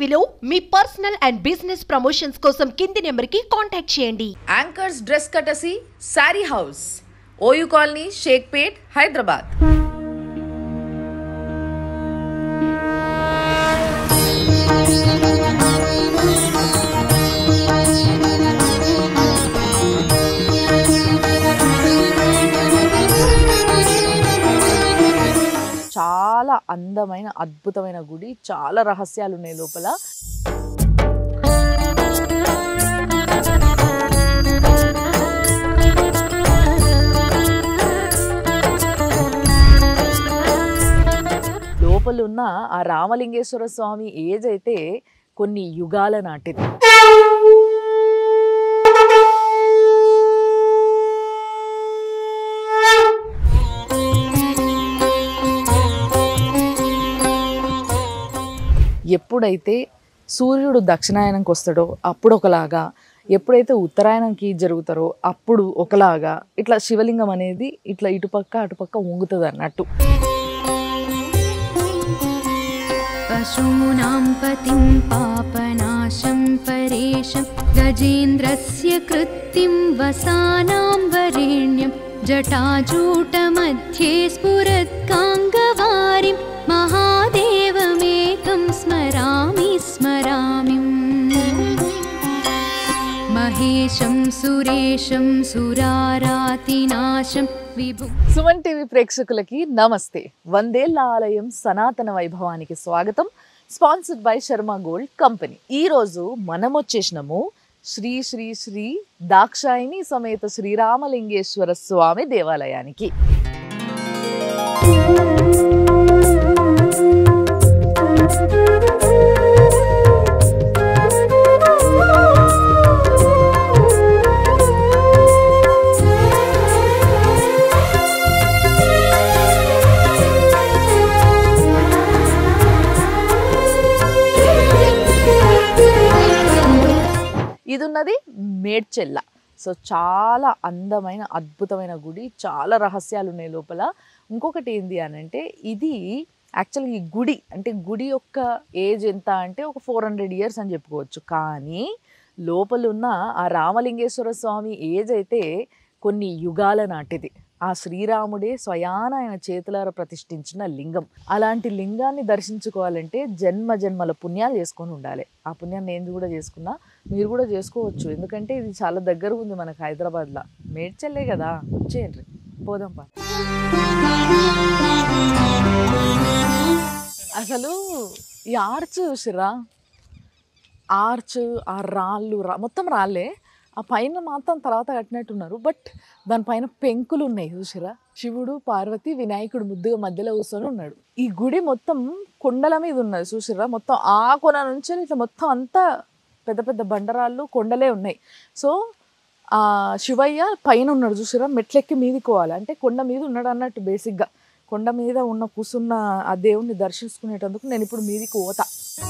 టీవీలో మీ personal and business promotions కోసం కింది నెంబర్కి కాంటాక్ట్ చేయండి anchors dress courtesy sari house OU colony Shaikpet Hyderabad చాలా అందమైన అద్భుతమైన గుడి చాలా రహస్యాలు ఉన్నాయి లోపల లోపల ఉన్న ఆ రామలింగేశ్వర స్వామి ఏజ్ అయితే కొన్ని యుగాల నాటిది ఎప్పుడైతే సూర్యుడు దక్షిణాయనంకి వస్తాడో అప్పుడు ఒకలాగా ఎప్పుడైతే ఉత్తరాయణంకి జరుగుతారో అప్పుడు ఒకలాగా ఇట్లా శివలింగం అనేది ఇట్లా ఇటుపక్క అటుపక్క వంగుతుంది అన్నట్టు पशूनां पतिं पापनाशं परेशं गजेन्द्रस्य कृत्तिं वसानां वरेण्यं जटाजूटमध्ये स्फुरत्काङ्गवारिं महादेवमेकं स्मरामि स्मरामिम् महेशं सुरेशं सुरारातिनाशं विभु సుమన్ టీవీ ప్రేక్షకులకి నమస్తే వందేళ్ల ఆలయం సనాతన వైభవానికి స్వాగతం sponsored by Sharma gold company ఈ రోజు మనం వచ్చేసినాము శ్రీ శ్రీ శ్రీ దాక్షాయిని సమేత శ్రీరామలింగేశ్వర స్వామి దేవాలయానికి ఇది ఉన్నది మేడ్చెల్ల సో చాలా అందమైన అద్భుతమైన గుడి చాలా రహస్యాలు ఉన్నాయి లోపల ఇంకొకటి ఏంది అని అంటే ఇది యాక్చువల్గా ఈ గుడి అంటే గుడి యొక్క ఏజ్ ఎంత అంటే ఒక ఫోర్ హండ్రెడ్ ఇయర్స్ అని చెప్పుకోవచ్చు కానీ లోపల ఉన్న ఆ రామలింగేశ్వర స్వామి ఏజ్ అయితే కొన్ని యుగాల నాటిది ఆ శ్రీరాముడే స్వయాన ఆయన చేతులార ప్రతిష్ఠించిన లింగం అలాంటి లింగాన్ని దర్శించుకోవాలంటే జన్మ జన్మల పుణ్యాలు చేసుకొని ఉండాలి ఆ పుణ్యాన్ని నేను కూడా చేసుకున్నా మీరు కూడా చేసుకోవచ్చు ఎందుకంటే ఇది చాలా దగ్గర ఉంది మనకు హైదరాబాద్లో మేడ్చెల్లే కదా వచ్చేయండి పోదాం పా అసలు ఈ ఆర్చ్ చూసిరా ఆర్చ్ ఆ రాళ్ళు రా మొత్తం రాళ్ళే ఆ పైన మాత్రం తర్వాత కట్టినట్టున్నారు బట్ దానిపైన పెంకులు ఉన్నాయి చూసిరా శివుడు పార్వతి వినాయకుడు ముద్దుగా మధ్యలో కూర్చొని ఉన్నాడు ఈ గుడి మొత్తం కొండల మీద ఉన్నది చూసిరా మొత్తం ఆ కొన నుంచి ఇట్లా మొత్తం అంతా పెద్ద పెద్ద బండరాళ్ళు కొండలే ఉన్నాయి సో ఆ శివయ్య పైన ఉన్నాడు చూసిరా మెట్లెక్కి మీదికి పోవాలి అంటే కొండ మీద ఉన్నాడు అన్నట్టు బేసిక్గా కొండ మీద ఉన్న కూసున్న ఆ దేవుణ్ణి దర్శించుకునేటందుకు నేను ఇప్పుడు మీదికి పోతా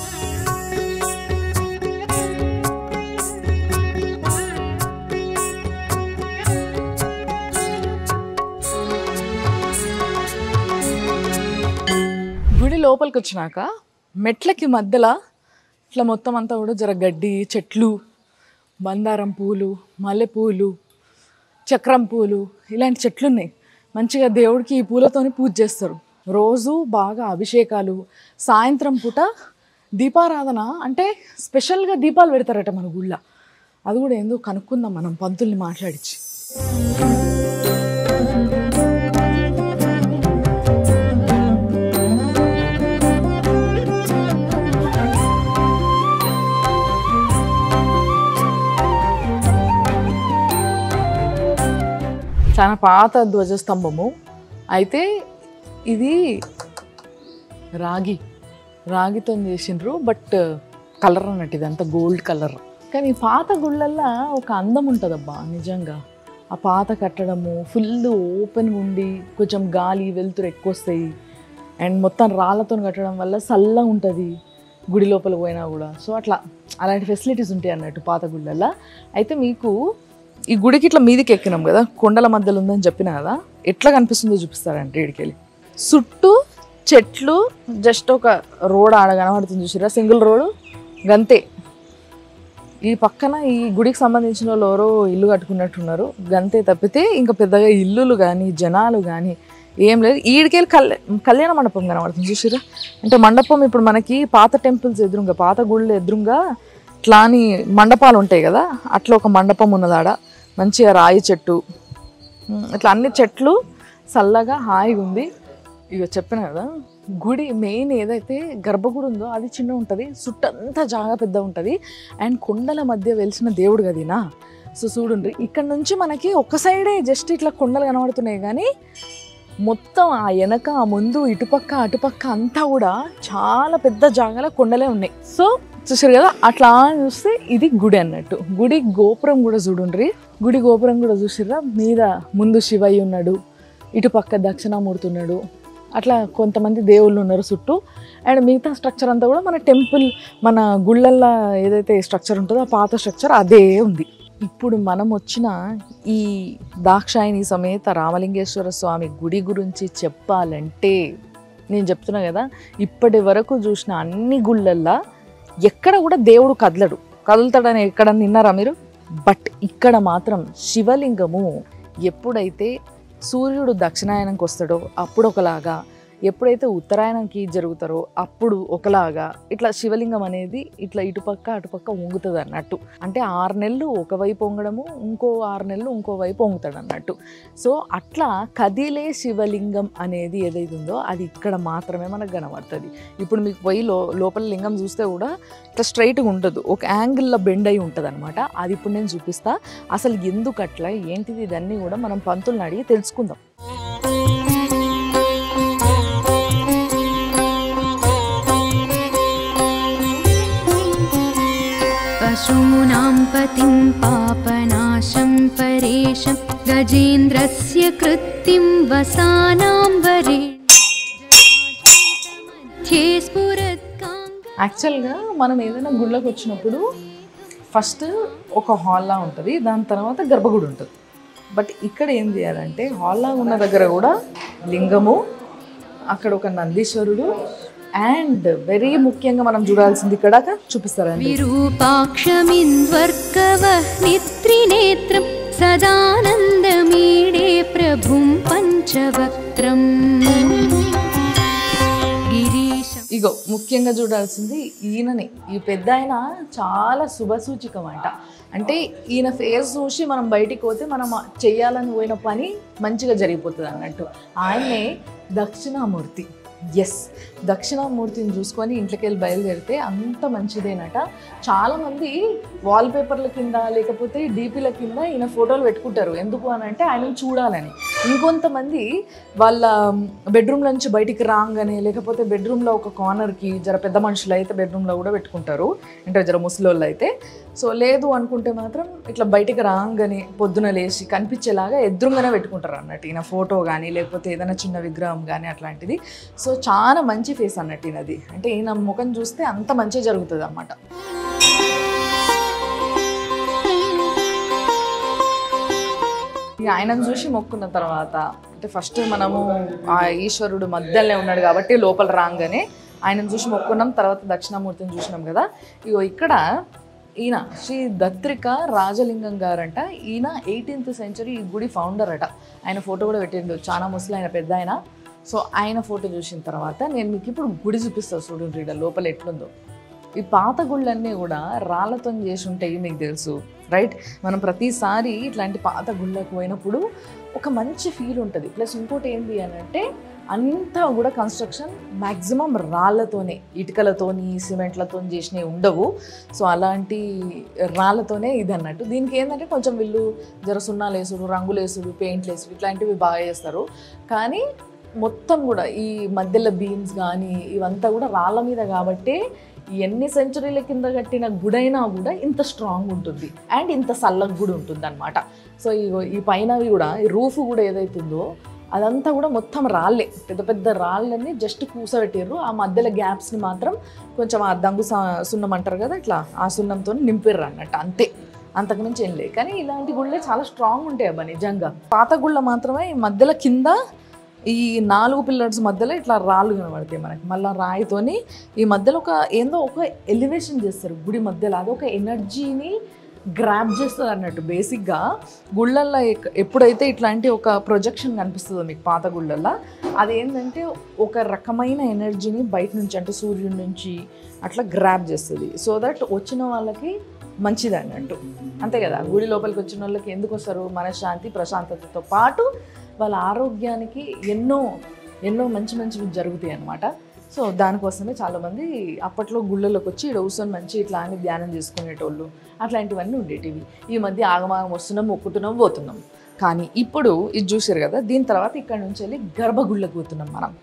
గుడి లోపలికి వచ్చినాక మెట్లకి మధ్యలో ఇట్లా మొత్తం అంతా కూడా జర గడ్డి చెట్లు బందారం పూలు మల్లెపూలు చక్రం పూలు ఇలాంటి చెట్లు ఉన్నాయి మంచిగా దేవుడికి ఈ పూలతోని పూజ చేస్తారు రోజు బాగా అభిషేకాలు సాయంత్రం పూట దీపారాధన అంటే స్పెషల్గా దీపాలు పెడతారట మన గుళ్ళ అది కూడా ఏందో కనుక్కుందాం మనం పంతుల్ని మాట్లాడించి చాలా పాత ధ్వజస్తంభము అయితే ఇది రాగి రాగితో చేసిండ్రు బట్ కలర్ అన్నట్టు ఇదంతా గోల్డ్ కలర్ కానీ ఈ పాత గుళ్ళల్లో ఒక అందం ఉంటుందబ్బా నిజంగా ఆ పాత కట్టడము ఫుల్ ఓపెన్గా ఉండి కొంచెం గాలి వెలుతురు ఎక్కువ వస్తాయి అండ్ మొత్తం రాళ్ళతో కట్టడం వల్ల చల్లగా ఉంటుంది గుడి లోపల పోయినా కూడా సో అట్లా అలాంటి ఫెసిలిటీస్ ఉంటాయి అన్నట్టు పాత గుళ్ళల్లో అయితే మీకు ఈ గుడికి ఇట్లా మీదికి ఎక్కినాం కదా కొండల మధ్యలో ఉందని చెప్పిన కదా ఎట్లా కనిపిస్తుందో చూపిస్తారంటే ఇడికెళ్ళి చుట్టూ చెట్లు జస్ట్ ఒక రోడ్ ఆడ కనబడుతుంది చూసిరా సింగిల్ రోడ్ గంతే ఈ పక్కన ఈ గుడికి సంబంధించిన వాళ్ళు ఎవరో ఇల్లు కట్టుకున్నట్టున్నారు గంతే తప్పితే ఇంకా పెద్దగా ఇల్లులు కానీ జనాలు కానీ ఏం లేదు ఈడికెళ్ళి కళ్యాణ కళ్యాణ మండపం కనబడుతుంది చూసిరా అంటే మండపం ఇప్పుడు మనకి పాత టెంపుల్స్ ఎదురుగా పాత గుళ్ళు ఎదురుగా ఇట్లా అని మండపాలు ఉంటాయి కదా అట్లా ఒక మండపం ఉన్నదాడ మంచిగా రాయి చెట్టు ఉమ్, ఇట్లా అన్ని చెట్లు చల్లగా హాయిగా ఉంది ఇక చెప్పిన కదా గుడి మెయిన్ ఏదైతే గర్భగుడి ఉందో అది చిన్న ఉంటుంది చుట్టంతా జాగా పెద్ద ఉంటుంది అండ్ కొండల మధ్య వెలిసిన దేవుడు కదినా సో చూడండి ఇక్కడ నుంచి మనకి ఒక సైడే జస్ట్ ఇట్లా కొండలు కనబడుతున్నాయి కానీ మొత్తం ఆ వెనక ఆ ముందు ఇటుపక్క అటుపక్క అంతా కూడా చాలా పెద్ద జాగాలో కొండలే ఉన్నాయి సో చూసారు కదా అట్లా చూస్తే ఇది గుడి అన్నట్టు గుడి గోపురం కూడా చూడండి గుడి గోపురం కూడా చూసిర్రా మీద ముందు శివయ్య ఉన్నాడు ఇటుపక్క దక్షిణామూర్తి ఉన్నాడు అట్లా కొంతమంది దేవుళ్ళు ఉన్నారు చుట్టూ అండ్ మిగతా స్ట్రక్చర్ అంతా కూడా మన టెంపుల్ మన గుళ్ళల్లో ఏదైతే స్ట్రక్చర్ ఉంటుందో ఆ పాత స్ట్రక్చర్ అదే ఉంది ఇప్పుడు మనం వచ్చిన ఈ దాక్షాయిని సమేత రామలింగేశ్వర స్వామి గుడి గురించి చెప్పాలంటే నేను చెప్తున్నా కదా ఇప్పటి వరకు చూసిన అన్ని గుళ్ళల్లో ఎక్కడ కూడా దేవుడు కదలడు కదులుతాడని ఎక్కడ విన్నారా మీరు బట్ ఇక్కడ మాత్రం శివలింగము ఎప్పుడైతే సూర్యుడు దక్షిణాయనంకి వస్తాడో అప్పుడు ఒకలాగా ఎప్పుడైతే ఉత్తరాయణంకి జరుగుతారో అప్పుడు ఒకలాగా ఇట్లా శివలింగం అనేది ఇట్లా ఇటుపక్క అటుపక్క వంగుతుంది అన్నట్టు అంటే ఆరు నెలలు ఒకవైపు వంగడము ఇంకో ఆరు నెలలు ఇంకో వైపు వంగుతాడు అన్నట్టు సో అట్లా కదిలే శివలింగం అనేది ఏదైతే ఉందో అది ఇక్కడ మాత్రమే మనకు కనబడుతుంది ఇప్పుడు మీకు పోయి లో లోపల లింగం చూస్తే కూడా ఇట్లా స్ట్రైట్గా ఉండదు ఒక యాంగిల్లో బెండ్ అయి ఉంటుంది అనమాట అది ఇప్పుడు నేను చూపిస్తా అసలు ఎందుకు అట్లా ఏంటిది ఇదన్నీ కూడా మనం పంతుల్ని అడిగి తెలుసుకుందాం पशूनां पतिं पापनाशं परेशं गजेन्द्रस्य कृत्तिं वसानां वरे मध्ये स्फुरत्काङ्ग యాక్చువల్గా మనం ఏదైనా గుళ్ళకి వచ్చినప్పుడు ఫస్ట్ ఒక హాల్లా ఉంటుంది దాని తర్వాత గర్భగుడి ఉంటుంది బట్ ఇక్కడ ఏం చేయాలంటే హాల్లా ఉన్న దగ్గర కూడా లింగము అక్కడ ఒక నందీశ్వరుడు అండ్ వెరీ ముఖ్యంగా మనం చూడాల్సింది ఇక్కడ చూపిస్తారండి विरूपाक्षमिन्द्वर्कवह्नित्रिनेत्रं सदानन्दमीडे प्रभुं पञ्चवक्त्रम् गिरीशम् ఇగో ముఖ్యంగా చూడాల్సింది ఈయననే ఈ పెద్ద ఆయన చాలా శుభసూచికం అంట అంటే ఈయన ఫేస్ చూసి మనం బయటికి పోతే మనం చేయాలని పోయిన పని మంచిగా జరిగిపోతుంది అన్నట్టు ఆయనే దక్షిణామూర్తి ఎస్ దక్షిణామూర్తిని చూసుకొని ఇంట్లోకి వెళ్ళి బయలుదేరితే అంత మంచిదేనట చాలామంది వాల్పేపర్ల కింద లేకపోతే డీపీల కింద ఈయన ఫోటోలు పెట్టుకుంటారు ఎందుకు అని అంటే ఆయనను చూడాలని ఇంకొంతమంది వాళ్ళ బెడ్రూమ్ నుంచి బయటికి రాగానే లేకపోతే బెడ్రూమ్లో ఒక కార్నర్కి జర పెద్ద మనుషులు అయితే బెడ్రూమ్లో కూడా పెట్టుకుంటారు అంటే జర ముసలోళ్ళు అయితే సో లేదు అనుకుంటే మాత్రం ఇట్లా బయటికి రాగానే పొద్దున లేచి కనిపించేలాగా ఎదురుగానే పెట్టుకుంటారు అన్నట్టు ఈయన ఫోటో కానీ లేకపోతే ఏదైనా చిన్న విగ్రహం కానీ అట్లాంటిది సో చాలా మంచి ఫేస్ అన్నట్టు ఈయనది అంటే ఈయన ముఖం చూస్తే అంత మంచి జరుగుతుంది అన్నమాట ఇక ఆయనను చూసి మొక్కున్న తర్వాత అంటే ఫస్ట్ మనము ఆ ఈశ్వరుడు మధ్యలోనే ఉన్నాడు కాబట్టి లోపల రాగానే ఆయనను చూసి మొక్కున్నాం తర్వాత దక్షిణామూర్తిని చూసినాం కదా ఇగో ఇక్కడ ఈయన శ్రీ దత్రిక రాజలింగం గారంట ఈయన ఎయిటీన్త్ సెంచరీ ఈ గుడి ఫౌండర్ అట ఆయన ఫోటో కూడా పెట్టిండు చాలా ముసలి ఆయన పెద్ద ఆయన సో ఆయన ఫోటో చూసిన తర్వాత నేను మీకు ఇప్పుడు గుడి చూపిస్తాను చూడండి ఈడ లోపల ఎట్లుందో ఈ పాత గుళ్ళన్నీ కూడా రాళ్ళతో చేసి ఉంటాయి మీకు తెలుసు రైట్ మనం ప్రతిసారి ఇట్లాంటి పాత గుళ్ళకు పోయినప్పుడు ఒక మంచి ఫీల్ ఉంటుంది ప్లస్ ఇంకోటి ఏంటి అని అంటే అంతా కూడా కన్స్ట్రక్షన్ మ్యాక్సిమం రాళ్ళతోనే ఇటుకలతోని సిమెంట్లతో చేసినవి ఉండవు సో అలాంటి రాళ్ళతోనే ఇది అన్నట్టు దీనికి ఏంటంటే కొంచెం వీళ్ళు జర సున్నాలు వేసుడు రంగులు వేసుడు పెయింట్లు వేసుడు ఇట్లాంటివి బాగా చేస్తారు కానీ మొత్తం కూడా ఈ మధ్యలో బీమ్స్ కానీ ఇవంతా కూడా రాళ్ళ మీద కాబట్టే ఎన్ని సెంచరీల కింద కట్టిన గుడైనా కూడా ఇంత స్ట్రాంగ్ ఉంటుంది అండ్ ఇంత చల్లగా కూడా ఉంటుంది అనమాట సో ఈ- ఈ పైనవి కూడా ఈ రూఫ్ కూడా ఏదైతుందో అదంతా కూడా మొత్తం రాళ్ళే పెద్ద పెద్ద రాళ్ళని జస్ట్ కూసబెట్టారు ఆ మధ్యలో గ్యాప్స్ని మాత్రం కొంచెం ఆ దంగు సా- సున్నం అంటారు కదా ఇట్లా ఆ సున్నంతో నింపిర్రు అన్నట్టు అంతే అంతకుమించి ఏం లేదు కానీ ఇలాంటి గుళ్ళే చాలా స్ట్రాంగ్ ఉంటాయి అబ్బా నిజంగా పాత గుళ్ళ మాత్రమే ఈ మధ్యలో కింద ఈ నాలుగు పిల్లర్స్ మధ్యలో ఇట్లా రాళ్ళు కనబడతాయి మనకి మళ్ళీ రాయితోని ఈ మధ్యలో ఒక ఏందో ఒక ఎలివేషన్ చేస్తారు గుడి మధ్యలో అదొక ఎనర్జీని గ్రాప్ చేస్తుంది అన్నట్టు బేసిక్గా గుళ్ళల్లో ఎక్- ఎప్పుడైతే ఇట్లాంటి ఒక ప్రొజెక్షన్ కనిపిస్తుందో మీకు పాత గుళ్ళల్లో అదేంటంటే ఒక రకమైన ఎనర్జీని బయట నుంచి అంటే సూర్యుడి నుంచి అట్లా గ్రాప్ చేస్తుంది సో దట్ వచ్చిన వాళ్ళకి మంచిది అన్నట్టు అంతే కదా గుడి లోపలికి వచ్చిన వాళ్ళకి ఎందుకు వస్తారు మనశ్శాంతి ప్రశాంతతతో పాటు వాళ్ళ ఆరోగ్యానికి ఎన్నో ఎన్నో మంచి మంచివి జరుగుతాయి అన్నమాట సో దానికోసమే చాలామంది అప్పట్లో గుళ్ళలోకి వచ్చి ఇక్కడ కూర్చొని మంచి ఇట్లా అని ధ్యానం చేసుకునేటోళ్ళు అట్లాంటివన్నీ ఉండేటివి ఈ మధ్య ఆగమాగం వస్తున్నాం మొక్కుతున్నాం పోతున్నాం కానీ ఇప్పుడు ఇది చూసారు కదా దీని తర్వాత ఇక్కడ నుంచి వెళ్ళి గర్భగుళ్ళకు పోతున్నాం మనం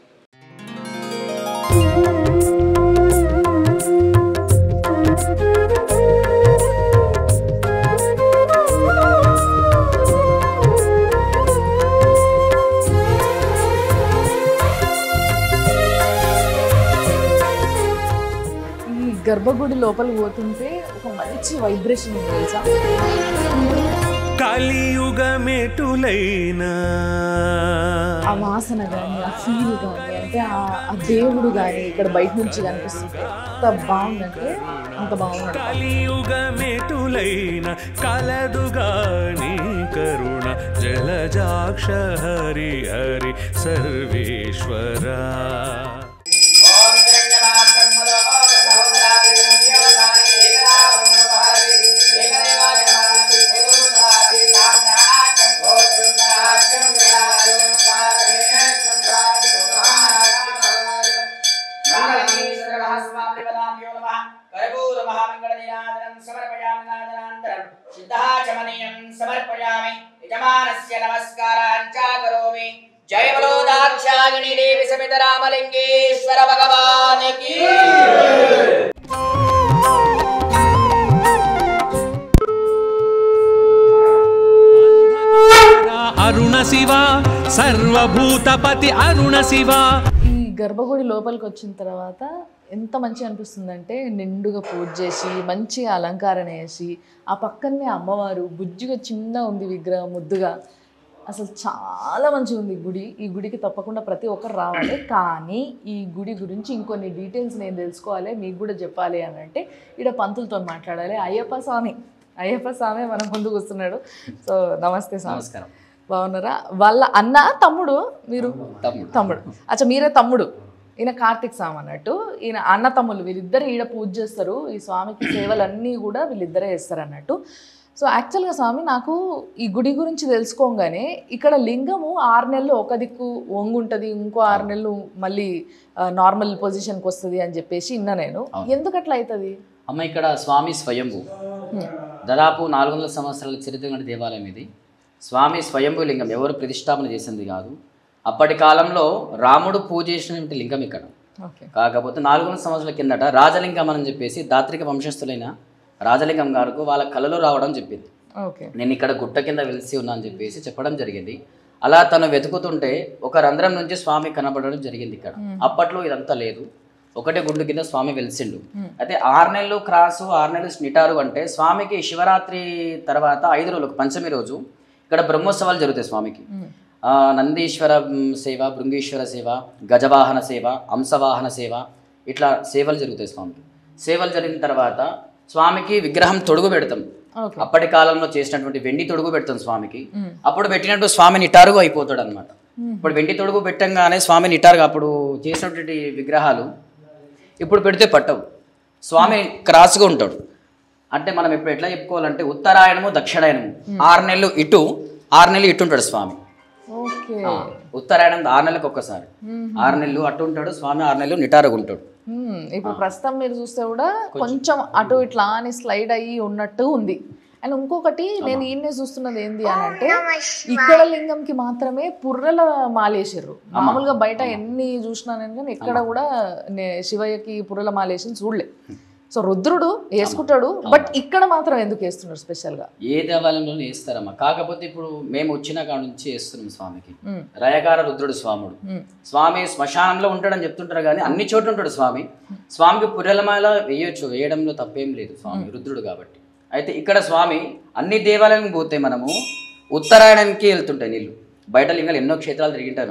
ఈ గర్భగుడి లోపలికి పోతుంటే ఒక మంచి వైబ్రేషన్ ఉంది తెలుసా కలియుగమెటులైనా ఆ వాసన కానీ ఆ ఫీల్ కానీ అంటే ఆ ఆ దేవుడు కానీ ఇక్కడ బయట నుంచి కనిపిస్తుంటే ఎంత బాగుందంటే అంత బాగున్నాడు కలియుగమెటులైన కలదుగాని కరుణ జలజాక్ష హరి హరి సర్వేశ్వరా సమర్పయామి యజమానస్య నమస్కారాంచ కరోమి జయ బలో దాక్షాయణి దేవి సమిత రామలింగేశ్వర భగవానికి అరుణ శివ సర్వభూతపతి అరుణ శివ ఈ గర్భగుడి లోపలికి వచ్చిన తర్వాత ఎంత మంచిగా అనిపిస్తుందంటే నిండుగా పూజ చేసి మంచిగా అలంకరణ చేసి ఆ పక్కనే అమ్మవారు బుజ్జిగా చిన్న ఉంది విగ్రహం ముద్దుగా అసలు చాలా మంచిగా ఉంది ఈ గుడి ఈ గుడికి తప్పకుండా ప్రతి ఒక్కరు రావాలి కానీ ఈ గుడి గురించి ఇంకొన్ని డీటెయిల్స్ నేను తెలుసుకోవాలి మీకు కూడా చెప్పాలి అని అంటే ఇక్కడ పంతులతో మాట్లాడాలి అయ్యప్ప స్వామి అయ్యప్ప స్వామి మన ముందుకు వస్తున్నాడు సో నమస్తే స్వామి నమస్కారం బాగున్నారా వాళ్ళ అన్న తమ్ముడు మీరు తమ్ముడు. తమ్ముడు అచ్చా మీరే తమ్ముడు ఈయన కార్తీక్ స్వామి అన్నట్టు ఈయన అన్న తమ్ముళ్ళు వీళ్ళిద్దరు ఈడ పూజ చేస్తారు ఈ స్వామికి సేవలన్నీ కూడా వీళ్ళిద్దరే చేస్తారు అన్నట్టు సో యాక్చువల్గా స్వామి నాకు ఈ గుడి గురించి తెలుసుకోగానే ఇక్కడ లింగము ఆరు నెలలు ఒక దిక్కు వంగుంటుంది ఇంకో ఆరు నెలలు మళ్ళీ నార్మల్ పొజిషన్కి వస్తుంది అని చెప్పేసి ఇన్నా నేను ఎందుకు అట్లా అవుతుంది అమ్మ ఇక్కడ స్వామి స్వయంభూ దాదాపు నాలుగు వందల సంవత్సరాల చరిత్ర గల దేవాలయం ఇది స్వామి స్వయంభూ లింగం ఎవరు ప్రతిష్టాపన చేసింది కాదు అప్పటి కాలంలో రాముడు పూజ చేసినటువంటి లింగం ఇక్కడ ఓకే కాకపోతే నాలుగు వందల సంవత్సరాల కిందట రాజలింగం అని చెప్పేసి దాత్రిక వంశస్థులైన రాజలింగం గారికి వాళ్ళ కళలో రావడం చెప్పింది ఓకే నేను ఇక్కడ గుట్ట కింద వెలిసి ఉన్నా అని చెప్పేసి చెప్పడం జరిగింది అలా తను వెతుకుతుంటే ఒక రంధ్రం నుంచి స్వామి కనబడడం జరిగింది ఇక్కడ అప్పట్లో ఇదంతా లేదు ఒకటే గుండు కింద స్వామి వెలిసిండు అయితే ఆరు నెలలు క్రాసు ఆరు నెలలు నిటారు అంటే స్వామికి శివరాత్రి తర్వాత ఐదు రోజులకు పంచమి రోజు ఇక్కడ బ్రహ్మోత్సవాలు జరుగుతాయి స్వామికి ఆ, నందీశ్వర మ్, సేవ భృంగీశ్వర సేవ గజవాహన సేవ అంశవాహన సేవ ఇట్లా సేవలు జరుగుతాయి స్వామికి సేవలు జరిగిన తర్వాత స్వామికి విగ్రహం తొడుగు పెడతాం ఓకే అప్పటి కాలంలో చేసినటువంటి వెండి తొడుగు పెడతాం స్వామికి అప్పుడు పెట్టినట్టు స్వామి నిటారుగా అయిపోతాడు అనమాట ఇప్పుడు వెండి తొడుగు పెట్టంగానే స్వామి నిటారుగా అప్పుడు చేసినటువంటి విగ్రహాలు ఇప్పుడు పెడితే పట్టవు స్వామి క్రాస్గా ఉంటాడు అంటే మనం ఇప్పుడు ఎట్లా చెప్పుకోవాలంటే ఉత్తరాయణము దక్షిణాయనము ఆరు నెలలు ఇటు ఆరు నెలలు ఇటు ఉంటాడు స్వామి ఓకే ఆ, ఉత్తరాయణం ఆరు నెలలకు ఒక్కసారి ఆరు నెలలు అటు ఉంటాడు స్వామి ఆరు నెలలు నిటారుగా ఉంటాడు మ్మ్. ఇప్పుడు ప్రస్తుతం మీరు చూస్తే కూడా కొంచెం అటు ఇట్లా అని స్లైడ్ అయ్యి ఉన్నట్టు ఉంది అండ్ ఇంకొకటి నేను ఈయన్నే చూస్తున్నది ఏంది అని అంటే ఇక్కడ లింగంకి మాత్రమే పుర్రెల మాలేసారు మామూలుగా బయట ఎన్ని చూసినా నేను కానీ ఎక్కడ కూడా నే- శివయ్యకి పుర్రెల మాలేసిన చూడలే సో రుద్రుడు వేసుకుంటాడు బట్ ఇక్కడ మాత్రం ఎందుకు వేస్తున్నారు స్పెషల్ గా ఏ దేవాలయంలోనే వేస్తారమ్మా కాకపోతే ఇప్పుడు మేము వచ్చిన కాడ నుంచి వేస్తున్నాం స్వామికి మ్మ్. రయకార రుద్రుడు స్వాముడు మ్మ్. స్వామి శ్మశానంలో ఉంటాడని చెప్తుంటారు కానీ అన్ని చోట్ల ఉంటాడు స్వామి స్వామికి పుర్రెలమాల వేయొచ్చు వేయడంలో తప్పేం లేదు స్వామి రుద్రుడు కాబట్టి అయితే ఇక్కడ స్వామి అన్ని దేవాలయాలకు పోతే మనము ఉత్తరాయణానికి వెళ్తుంటాయి నీళ్ళు బయట లింగాలు ఎన్నో క్షేత్రాలు తిరిగింటారు మీరు.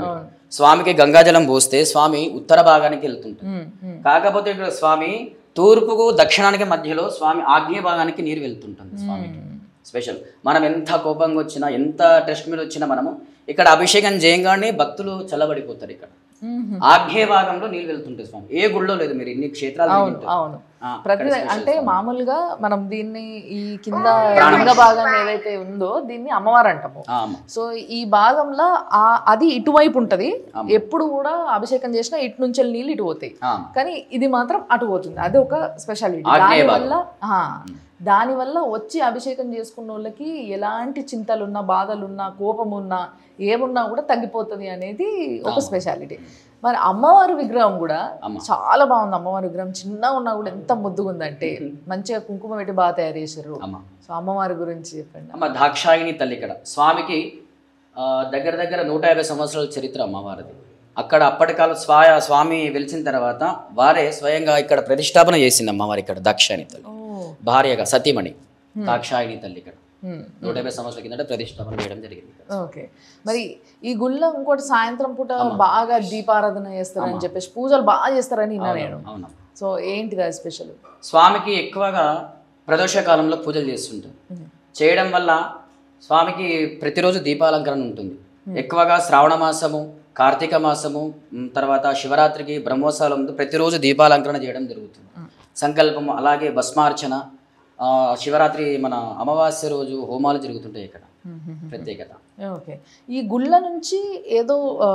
స్వామికి గంగాజలం పోస్తే స్వామి ఉత్తర భాగానికి వెళ్తుంటాడు ఉమ్, ఉమ్. కాకపోతే ఇక్కడ స్వామి తూర్పుకు దక్షిణానికి మధ్యలో స్వామి ఆగ్నేయ భాగానికి నీరు వెళ్తుంటుంది స్వామికి స్పెషల్ మనం ఎంత కోపంగా వచ్చినా ఎంత టెస్ట్ మీద వచ్చినా మనము ఇక్కడ అభిషేకం చేయంగానే భక్తులు చల్లబడిపోతారు ఇక్కడ ఆగ్నేయ భాగంలో నీళ్ళు వెళ్తుంటాయి స్వామి ఏ గుళ్ళో లేదు మీరు ఇన్ని క్షేత్రాలు అవును తిరిగి ఉంటారు. అవును ఆ, ప్రతి అక్కడ special అంటే స్వామి. మామూలుగా మనం దీన్ని ఈ కింద లింగ భాగం ఏదైతే ఉందో దీన్ని అమ్మవారు అంటాము ఆ, అమ్మ. సో ఈ భాగంలో ఆ అది ఇటువైపు ఉంటది ఎప్పుడు కూడా అభిషేకం చేసినా ఇటు నుంచి వెళ్ళి నీళ్ళు ఇటు పోతాయి ఆ, కానీ ఇది మాత్రం అటు పోతుంది అది ఒక స్పెషాలిటీ ఆగ్నేయ దానివల్ల ఆ, దానివల్ల వచ్చి అభిషేకం చేసుకున్న వాళ్ళకి ఎలాంటి చింతలున్నా బాధలున్నా కోపమున్నా ఏమున్నా కూడా తగ్గిపోతుంది అనేది ఒక స్పెషాలిటీ మరి అమ్మవారి విగ్రహం కూడా అమ్మ. చాలా బాగుంది అమ్మవారి విగ్రహం చిన్నగా ఉన్నా కూడా ఎంత ముద్దుగా ఉందంటే మంచిగా కుంకుమ పెట్టి బాగా తయారు చేశారు అమ్మ సో అమ్మవారి గురించి చెప్పండి అమ్మ దాక్షాయిని తల్లి ఇక్కడ స్వామికి ఆ, దగ్గర దగ్గర నూట యాభై సంవత్సరాల చరిత్ర అమ్మవారిది అక్కడ అప్పటి కాలం స్వాయ స్వామి వెలిచిన తర్వాత వారే స్వయంగా ఇక్కడ ప్రతిష్టాపన చేసింది అమ్మవారి ఇక్కడ దాక్షాయిని తల్లి భార్యగా సతీమణి దాక్షాయిని తల్లి ఇక్కడ Hmm. నూట యాభై సంవత్సరాల కిందట ప్రతిష్టాపన చేయడం జరిగింది ఇక్కడ. ఓకే మరి ఈ గుళ్ళో ఇంకోటి సాయంత్రం పూట బాగా దీపారాధన చేస్తారని చెప్పేసి పూజలు బాగా చేస్తారని విన్నా నేను అవునా సో ఏంటిది అది స్పెషల్ స్వామికి ఎక్కువగా ప్రదోష కాలంలో పూజలు చేస్తుంటారు చేయడం వల్ల స్వామికి ప్రతిరోజు దీపాలంకరణ ఉంటుంది ఎక్కువగా శ్రావణ మాసము కార్తీక మాసము మ్, తర్వాత శివరాత్రికి బ్రహ్మోత్సవాల ముందు ప్రతిరోజు దీపాలంకరణ చేయడం జరుగుతుంది సంకల్పము అలాగే భస్మార్చన ఆ, శివరాత్రి మన అమావాస్య రోజు హోమాలు జరుగుతుంటాయి ఇక్కడ ప్రత్యేకత ఓకే ఈ గుళ్ళ నుంచి ఏదో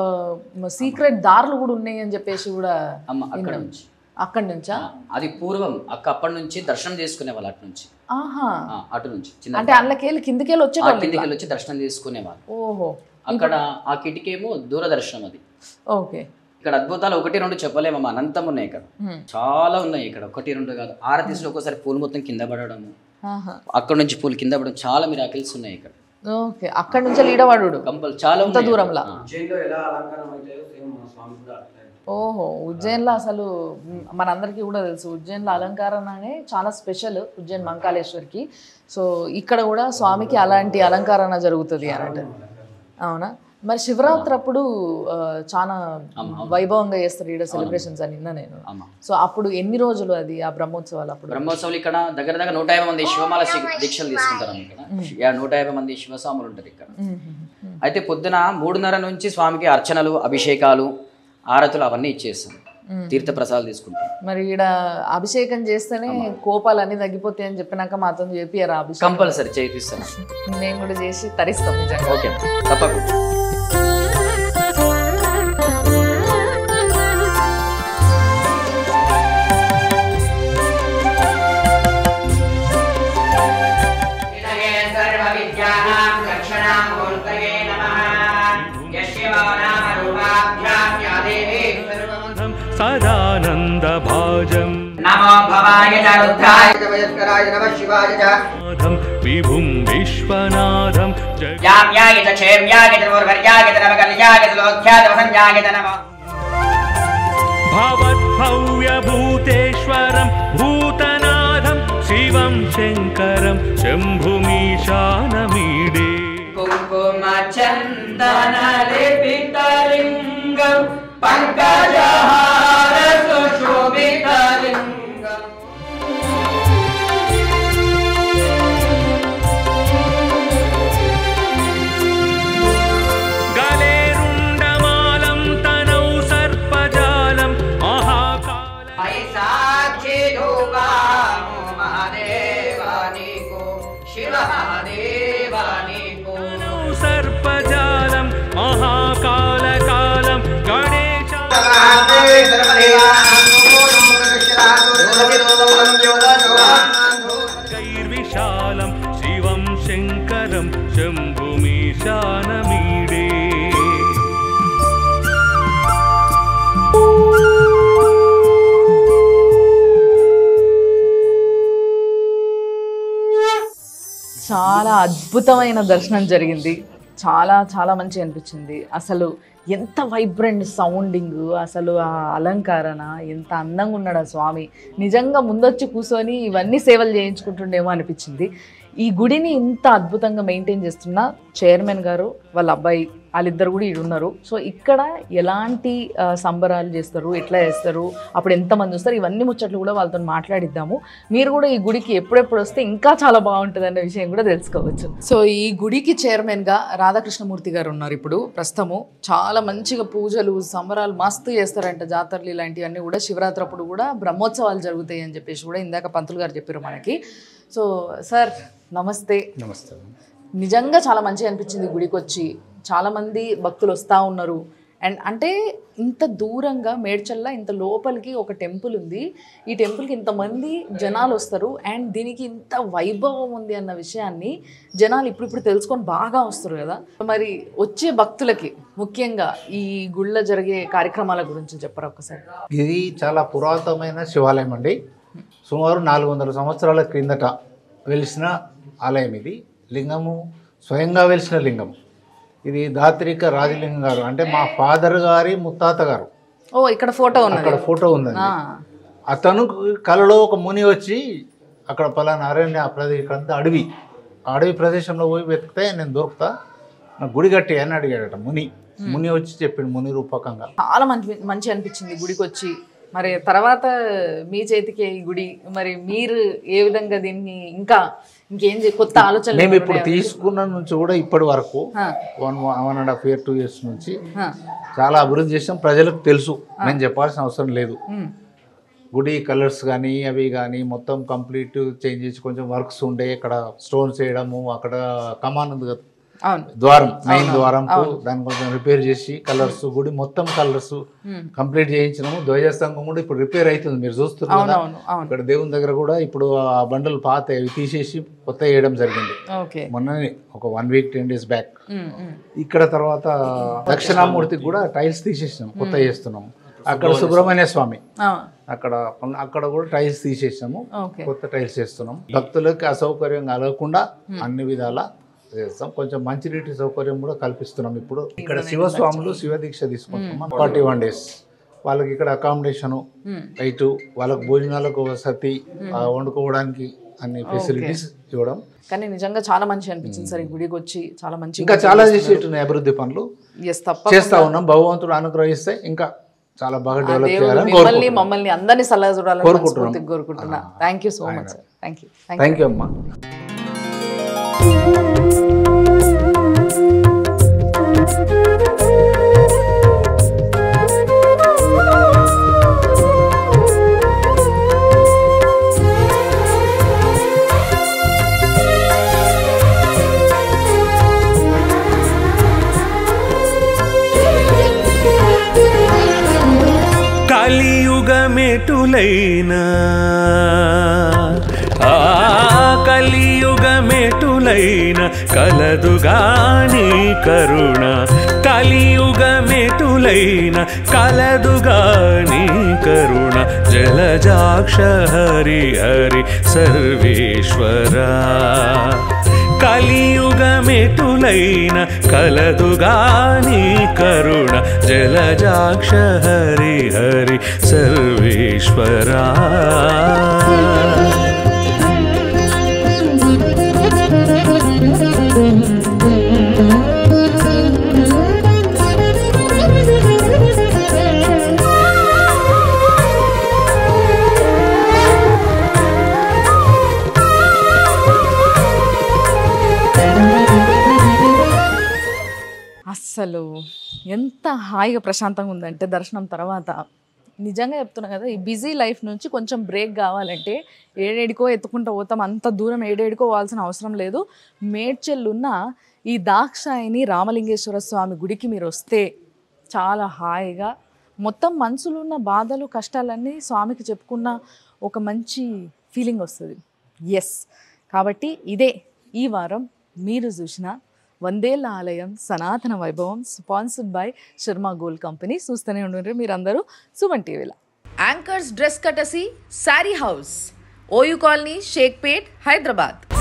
సీక్రెట్ దారులు కూడా ఉన్నాయి అని చెప్పేసి కూడా అమ్మ అక్కడ నుంచి అక్కడి నుంచా ఆ, అది పూర్వం అక్క అప్పటి నుంచి దర్శనం చేసుకునే వాళ్ళు అటు నుంచి ఆహా ఆ, అటు నుంచి చిన్న అంటే అందులోకెళ్ళి కిందికెళ్ళి ఆ వచ్చేటోళ్ళు కిందికి వెళ్ళి వచ్చి దర్శనం చేసుకునేవాళ్ళు ఓహో అక్కడ ఆ కిటికేమో దూరదర్శనం అది ఓకే ఇక్కడ అద్భుతాలు ఒకటి రెండు చెప్పలేమమ్మా అనంతం ఉన్నాయి ఇక్కడ చాలా ఉన్నాయి ఇక్కడ ఒకటి రెండు కాదు ఆరతీసులు ఒక్కోసారి పూలు మొత్తం కింద పడడము ఆహా అక్కడ నుంచి పూలు కింద పడడం చాలా మిరాకిల్స్ ఉన్నాయి ఇక్కడ ఓకే అక్కడి నుంచి లీడవాడు కంపల్ చాలా అంత ఉన్నాయి దూరంలో ఆ. ఉజ్జయిన్లో ఎలా అలంకారం అయితే సేమ్ మన స్వామి కూడా అట్లే ఓహో ఉజ్జయిన్లో అసలు మ్, మనందరికీ కూడా తెలుసు ఉజ్జయిన్లో అలంకారం అనే చాలా స్పెషల్ ఉజ్జయిన్ మంకాళేశ్వరికి సో ఇక్కడ కూడా స్వామికి అలాంటి అలంకరణ జరుగుతుంది అని అంటారు అవునా మరి శివరాత్రి అప్పుడు ఆ, చాలా వైభవంగా చేస్తారు ఇక్కడ సెలబ్రేషన్స్ అని విన్నా నేను అమ్మ సో అప్పుడు ఎన్ని రోజులు అది ఆ బ్రహ్మోత్సవాలు అప్పుడు బ్రహ్మోత్సవాలు ఇక్కడ దగ్గర దగ్గర నూట యాభై మంది శివమాల శి- దీక్షలు తీసుకుంటారు ఇక్కడ యా, నూట యాభై మంది శివస్వాములు ఉంటారు ఇక్కడ అయితే పొద్దున మూడున్నర నుంచి స్వామికి అర్చనలు అభిషేకాలు ఆరతులు అవన్నీ ఇచ్చేస్తాం తీర్థ ప్రసాదాలు తీసుకుంటాం మరి ఇక్కడ అభిషేకం చేస్తేనే కోపాలు అన్ని తగ్గిపోతాయి అని చెప్పినాక మాతో చెప్పారు అభిషేకం కంపల్సరీ చేపిస్తాను మేము కూడా చేసి తరిస్తాం నిజంగా ఓకే తప్పకుండా సదానందభాజం నమో భవాయ చ రుద్రాయ చ వయస్కరాయ నమ శివాయ చ నాథం విభుం విశ్వనాథం జగ యామ్యాయ చ క్షేమ్యాయ చ పూర్వర్యాయ చ నమ కళ్యాయ చ లోక్యాయ చ వసంయాయ చ నమ భవద్భవ్యభూతేశ్వరం భూతనాథం శివం శంకరం శంభుమీశానమీడే కుంకుమ చందన లేపితలింగం పంకజహార సుశోభితలింగం గలేరుండమాలం తనౌ సర్పజాలం మహాకాల సాక్షి రూపాము మహాదేవానికు శివ మహాదేవానికు తనౌ సర్పజాలం మహాకాలకాలం గణేశ గైర్విశాలం శివం శంకరం శంభుమీశానమీడే చాలా అద్భుతమైన దర్శనం జరిగింది చాలా చాలా మంచి అనిపించింది అసలు ఎంత వైబ్రెంట్ సౌండింగ్ అసలు ఆ అలంకరణ ఎంత అందంగా ఉన్నాడు ఆ స్వామి నిజంగా ముందొచ్చి కూర్చొని ఇవన్నీ సేవలు చేయించుకుంటుండేమో అనిపించింది ఈ గుడిని ఇంత అద్భుతంగా మెయింటైన్ చేస్తున్న చైర్మన్ గారు వాళ్ళ అబ్బాయి వాళ్ళిద్దరు కూడా ఈడు ఉన్నారు సో ఇక్కడ ఎలాంటి ఆ, సంబరాలు చేస్తారు ఎట్లా చేస్తారు అప్పుడు ఎంతమంది వస్తారు ఇవన్నీ ముచ్చట్లు కూడా వాళ్ళతో మాట్లాడిద్దాము మీరు కూడా ఈ గుడికి ఎప్పుడెప్పుడు వస్తే ఇంకా చాలా బాగుంటుంది అనే విషయం కూడా తెలుసుకోవచ్చు సో ఈ గుడికి చైర్మన్గా రాధాకృష్ణమూర్తి గారు ఉన్నారు ఇప్పుడు ప్రస్తుతము చాలా మంచిగా పూజలు సంబరాలు మస్తు చేస్తారంట జాతరలు ఇలాంటివన్నీ కూడా శివరాత్రి అప్పుడు కూడా బ్రహ్మోత్సవాలు జరుగుతాయి అని చెప్పేసి కూడా ఇందాక పంతులు గారు చెప్పారు మనకి సో సార్ నమస్తే నమస్తే నిజంగా చాలా మంచిగా అనిపించింది గుడికి వచ్చి చాలామంది భక్తులు వస్తూ ఉన్నారు అండ్ అంటే ఇంత దూరంగా మేడ్చల్లా ఇంత లోపలికి ఒక టెంపుల్ ఉంది ఈ టెంపుల్కి ఇంతమంది జనాలు వస్తారు అండ్ దీనికి ఇంత వైభవం ఉంది అన్న విషయాన్ని జనాలు ఇప్పుడిప్పుడు తెలుసుకొని బాగా వస్తారు కదా మరి వచ్చే భక్తులకి ముఖ్యంగా ఈ గుళ్ళ జరిగే కార్యక్రమాల గురించి చెప్పరా ఒక్కసారి ఇది చాలా పురాతనమైన శివాలయం అండి సుమారు నాలుగు వందల సంవత్సరాల క్రిందట వెలిసిన ఆలయం ఇది లింగము స్వయంగా వెలిసిన లింగం ఇది దాత్రిక రాజలింగం గారు అంటే మా ఫాదర్ గారి ముత్తాత గారు ఓ ఇక్కడ ఫోటో ఉన్నది అక్కడ ఫోటో ఉందండి ఆ, అతను కలలో ఒక ముని వచ్చి అక్కడ పలానా అరణ్య ప్రదేశం అంతా అడవి ఆ అడవి ప్రదేశంలో పోయి వెతికితే నేను దొరుకుతా నా గుడి కట్టి అని అడిగాడట ముని ముని వచ్చి చెప్పిండు ముని రూపకంగా చాలా మంచి మంచి అనిపించింది గుడికి వచ్చి మరి తర్వాత మీ చేతికి ఈ గుడి మరి మీరు ఏ విధంగా దీన్ని ఇంకా ఇంకేం చే- కొత్త ఆలోచనలు మేము ఇప్పుడు ఉన్నాయా? తీసుకున్న నుంచి కూడా ఇప్పటి వరకు ఆ, one one and half year two years నుంచి ఆ, చాలా అభివృద్ధి చేసాం ప్రజలకు తెలుసు నేను చెప్పాల్సిన అవసరం లేదు ఉమ్, గుడి కలర్స్ కానీ అవి కానీ మొత్తం కంప్లీట్ చేంజ్ చేసి కొంచెం వర్క్స్ ఉండే ఇక్కడ స్టోన్స్ వేయడము అక్కడ కమాన్ ఉంది కదా అవును ద్వారం మెయిన్ ద్వారం దాన్ని కొంచెం రిపేర్ చేసి కలర్స్ గుడి మొత్తం కలర్స్ కంప్లీట్ చేయించినాము ధ్వజస్తంభం కూడా ఇప్పుడు రిపేర్ అవుతుంది మీరు చూస్తున్నారు కదా అవును అవును ఇక్కడ దేవుని దగ్గర కూడా ఇప్పుడు ఆ బండలు పాత అవి తీసేసి కొత్త వేయడం జరిగింది ఓకే మొన్ననే ఒక one week ten days back um, um, ఇక్కడ తర్వాత దక్షిణామూర్తికి కూడా టైల్స్ తీసేసినాం కొత్త చేస్తున్నాం అక్కడ సుబ్రహ్మణ్య స్వామి ఆ, అక్కడ అక్కడ కూడా టైల్స్ తీసేసాము ఓకే కొత్త టైల్స్ చేస్తున్నాం భక్తులకి అసౌకర్యం కలగకుండా అన్ని విధాల చేస్తాం కొంచెం మంచినీటి సౌకర్యం కూడా కల్పిస్తున్నాం ఇప్పుడు ఇక్కడ శివస్వాములు శివ దీక్ష తీసుకుంటున్నాం ఫార్టీ వన్ డేస్ వాళ్ళకి ఇక్కడ అకామిడేషను రైటు వాళ్ళకి భోజనాలకు వసతి ఆ, వండుకోవడానికి అన్ని ఫెసిలిటీస్ ఇవ్వడం కానీ నిజంగా చాలా మంచి అనిపించింది సార్ ఈ గుడికి వచ్చి చాలా మంచి ఇంకా చాలా చేసేట్టున్నాయి అభివృద్ధి పనులు ఎస్ తప్ప చేస్తా ఉన్నాం భగవంతుడు అనుగ్రహిస్తే ఇంకా చాలా బాగా డెవలప్ దేవుడు చేయాలని మిమ్మల్ని కోరుకుంటున్నాం మమ్మల్ని అందరినీ సలహా చూడాలని కోరుకుంటున్నాం. మనస్ఫూర్తిగా కోరుకుంటున్నా thank you so much sir thank you thank thank you అమ్మా కలియుగమెటులైనా ఆ కలియుగమెటులైన కలదుగాని కరుణ కలియుగమెటులైన కలదుగాని కరుణ జలజాక్ష హరి హరి సర్వేశ్వరా కలియుగమెటులైన కలదుగాని కరుణ జలజాక్ష హరి హరి సర్వేశ్వరా అస్సలు ఎంత హాయిగా ప్రశాంతంగా ఉందంటే దర్శనం తర్వాత నిజంగా చెప్తున్నా కదా ఈ బిజీ లైఫ్ నుంచి కొంచెం బ్రేక్ కావాలంటే ఏడేడికో ఎత్తుకుంటూ పోతాం అంత దూరం ఏడేడికో పోవాల్సిన అవసరం లేదు మేడ్చెల్లున్న ఈ దాక్షాయిని రామలింగేశ్వర స్వామి గుడికి మీరు వస్తే చాలా హాయిగా మొత్తం మనసులో ఉన్న బాధలు కష్టాలన్నీ స్వామికి చెప్పుకున్న ఒక మంచి ఫీలింగ్ వస్తుంది ఎస్ కాబట్టి ఇదే ఈ వారం మీరు చూసిన వందేళ్ల ఆలయం సనాతన వైభవం sponsored by Sharma gold company చూస్తూనే ఉండండి మీరందరూ సుమన్ టీవీలో anchors dress courtesy sari house OU colony Shaikpet Hyderabad